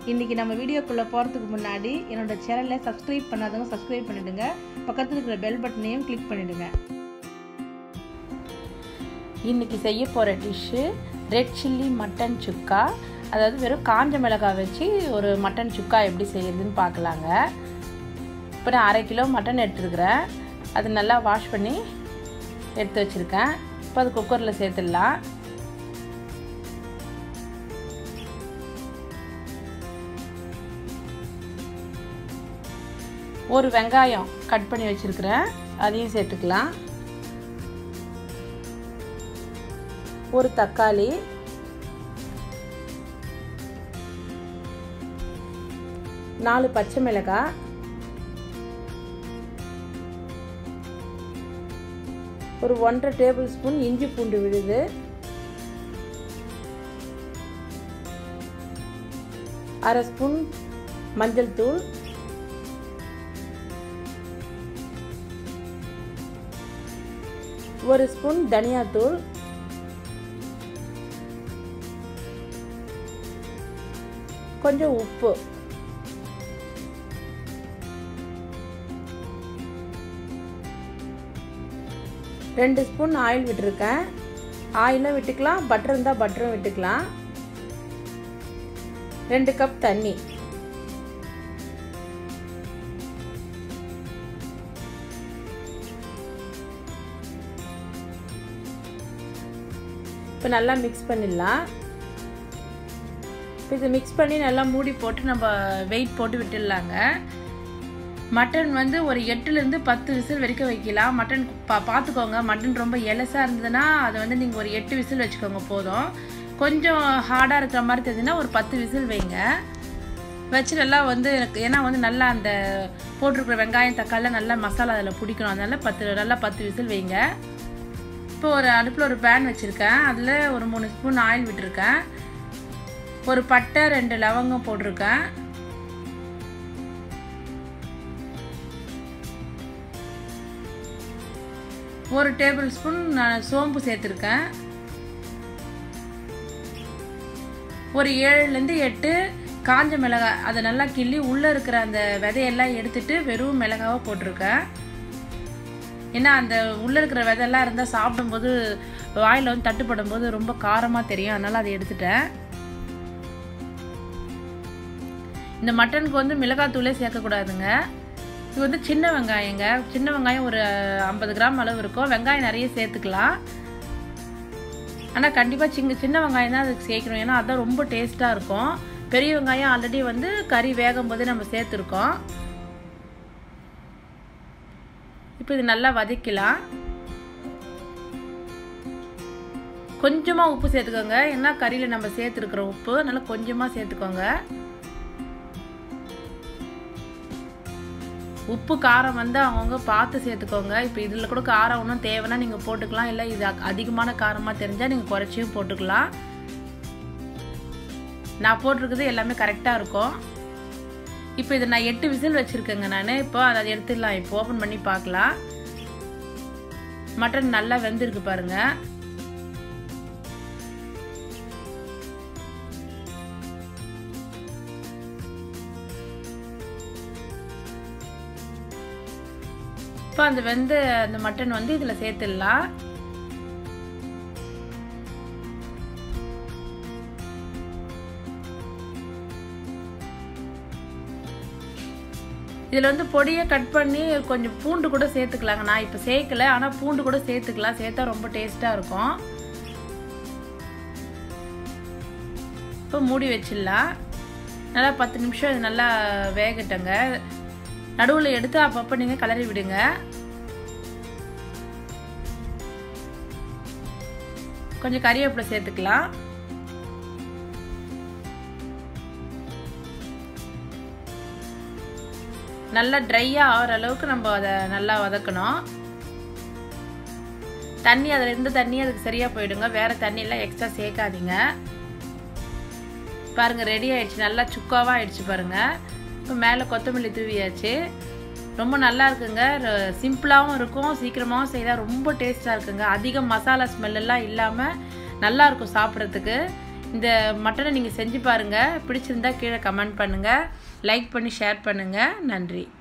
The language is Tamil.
இன்றைக்கி நம்ம வீடியோக்குள்ளே போகிறதுக்கு முன்னாடி என்னோட சேனலை சப்ஸ்கிரைப் பண்ணாதவங்க சப்ஸ்கிரைப் பண்ணிவிடுங்க பக்கத்தில் இருக்கிற பெல் பட்டனையும் கிளிக் பண்ணிவிடுங்க இன்றைக்கி செய்ய போகிற dish red chilli mutton sukka அதாவது வெறும் காஞ்ச மிளகாய் வச்சு ஒரு மட்டன் சுக்கா எப்படி செய்யறதுன்னு பார்க்கலாங்க இப்போ நான் அரை கிலோ மட்டன் எடுத்துருக்குறேன் அது நல்லா வாஷ் பண்ணி எடுத்து வச்சுருக்கேன் இப்போ அது குக்கரில் சேர்த்துடலாம் ஒரு வெங்காயம் கட் பண்ணி வச்சுருக்கிறேன் அதையும் சேர்த்துக்கலாம் ஒரு தக்காளி நாலு பச்சை மிளகாய் ஒரு ஒன்றரை டேபிள் ஸ்பூன் இஞ்சி பூண்டு விழுது அரை ஸ்பூன் மஞ்சள் தூள் ஒரு ஸ்பூன் தனியாத்தூள் கொஞ்சம் உப்பு ரெண்டு ஸ்பூன் ஆயில் விட்டுருக்கேன் ஆயிலும் விட்டுக்கலாம் பட்டர் இருந்தால் பட்டரும் விட்டுக்கலாம் ரெண்டு கப் தண்ணி இப்போ நல்லா மிக்ஸ் பண்ணிடலாம் இப்போ இது மிக்ஸ் பண்ணி நல்லா மூடி போட்டு நம்ம வெயிட் போட்டு விட்டுடலாங்க மட்டன் வந்து ஒரு எட்டுலேருந்து பத்து விசில் வரைக்கும் வைக்கலாம் மட்டன் பா பார்த்துக்கோங்க மட்டன் ரொம்ப எலசாக இருந்ததுன்னா அதை வந்து நீங்கள் ஒரு எட்டு விசில் வச்சுக்கோங்க போதும் கொஞ்சம் ஹார்டாக இருக்கிற மாதிரி தெரிஞ்சுன்னா ஒரு பத்து விசில் வைங்க வச்சு நல்லா வந்து எனக்கு ஏன்னா வந்து நல்லா அந்த போட்டிருக்கிற வெங்காயம் தக்காளி நல்லா மசாலா அதில் பிடிக்கணும் அதனால பத்து நல்லா பத்து விசில் வைங்க இப்போ ஒரு அடுப்பில் ஒரு பேன் வச்சுருக்கேன் அதில் ஒரு மூணு ஸ்பூன் ஆயில் விட்டுருக்கேன் ஒரு பட்டை ரெண்டு லவங்கம் போட்டிருக்கேன் ஒரு டேபிள் ஸ்பூன் நான் சோம்பு சேர்த்துருக்கேன் ஒரு ஏழுலேருந்து எட்டு காஞ்ச மிளகாய் அதை நல்லா கிள்ளி உள்ளே இருக்கிற அந்த விதையெல்லாம் எடுத்துட்டு வெறும் மிளகாவை போட்டிருக்கேன் ஏன்னா அந்த உள்ளே இருக்கிற விதையெல்லாம் இருந்தால் சாப்பிடும்போது வாயில் வந்து தட்டுப்படும் போது ரொம்ப காரமாக தெரியும் அதனால் அதை எடுத்துட்டேன் இந்த மட்டனுக்கு வந்து மிளகாத்தூளே சேர்க்கக்கூடாதுங்க இது வந்து சின்ன வெங்காயங்க சின்ன வெங்காயம் ஒரு ஐம்பது கிராம் அளவு இருக்கும் வெங்காயம் நிறைய சேர்த்துக்கலாம் ஆனால் கண்டிப்பாக சின்ன சின்ன வெங்காயம் தான் அதுக்கு சேர்க்கணும் ஏன்னா அதுதான் ரொம்ப டேஸ்ட்டாக இருக்கும் பெரிய வெங்காயம் ஆல்ரெடி வந்து கறி வேகும் போதே நம்ம சேர்த்துருக்கோம் இப்போ இது நல்லா வதக்கலாம் கொஞ்சமாக உப்பு சேர்த்துக்கோங்க ஏன்னா கறியில் நம்ம சேர்த்துருக்குற உப்பு நல்லா கொஞ்சமாக சேர்த்துக்கோங்க உப்பு காரம் வந்து அவங்கவுங்க பார்த்து சேர்த்துக்கோங்க இப்போ இதில் கூட காரம் ஒன்றும் தேவைன்னா நீங்கள் போட்டுக்கலாம் இல்லை இது அதிகமான காரமாக தெரிஞ்சால் நீங்கள் குறைச்சியும் போட்டுக்கலாம் நான் போட்டிருக்குது எல்லாமே கரெக்டாக இருக்கும் இப்போ இதை நான் எட்டு விசில் வச்சுருக்கேங்க நான் இப்போ அதை எடுத்துடலாம் இப்போ ஓப்பன் பண்ணி பார்க்கலாம் மட்டன் நல்லா வெந்திருக்கு பாருங்கள் இப்போ அந்த வெந்த அந்த மட்டன் வந்து இதில் சேர்த்துடலாம் இதில் வந்து பொடியை கட் பண்ணி கொஞ்சம் பூண்டு கூட சேர்த்துக்கலாங்க நான் இப்போ சேர்க்கல ஆனால் பூண்டு கூட சேர்த்துக்கலாம் சேர்த்தா ரொம்ப டேஸ்ட்டாக இருக்கும் இப்போ மூடி வச்சிடலாம் நல்லா பத்து நிமிஷம் இது நல்லா வேகட்டங்க நடுவில் எடுத்து அப்பப்போ நீங்கள் கலரி விடுங்க கொஞ்சம் கறிவேப்பிலை சேர்த்துக்கலாம் நல்லா ட்ரையாக ஆகிற அளவுக்கு நம்ம அதை நல்லா வதக்கணும் தண்ணி அதில் இருந்து தண்ணி அதுக்கு சரியாக போயிடுங்க வேறு தண்ணியெல்லாம் எக்ஸ்ட்ரா சேர்க்காதீங்க பாருங்கள் ரெடி ஆயிடுச்சு நல்லா சுக்காவாக ஆயிடுச்சு பாருங்கள் இப்போ மேலே கொத்தமல்லி தூவியாச்சு ரொம்ப நல்லா இருக்குங்க சிம்பிளாகவும் இருக்கும் சீக்கிரமாகவும் செய்தால் ரொம்ப டேஸ்ட்டாக இருக்குங்க அதிக மசாலா ஸ்மெல்லாம் இல்லாமல் நல்லா இருக்கும் சாப்பிட்றதுக்கு இந்த மட்டனை நீங்கள் செஞ்சு பாருங்கள் பிடிச்சிருந்தா கீழே கமெண்ட் பண்ணுங்கள் லைக் பண்ணி ஷேர் பண்ணுங்கள் நன்றி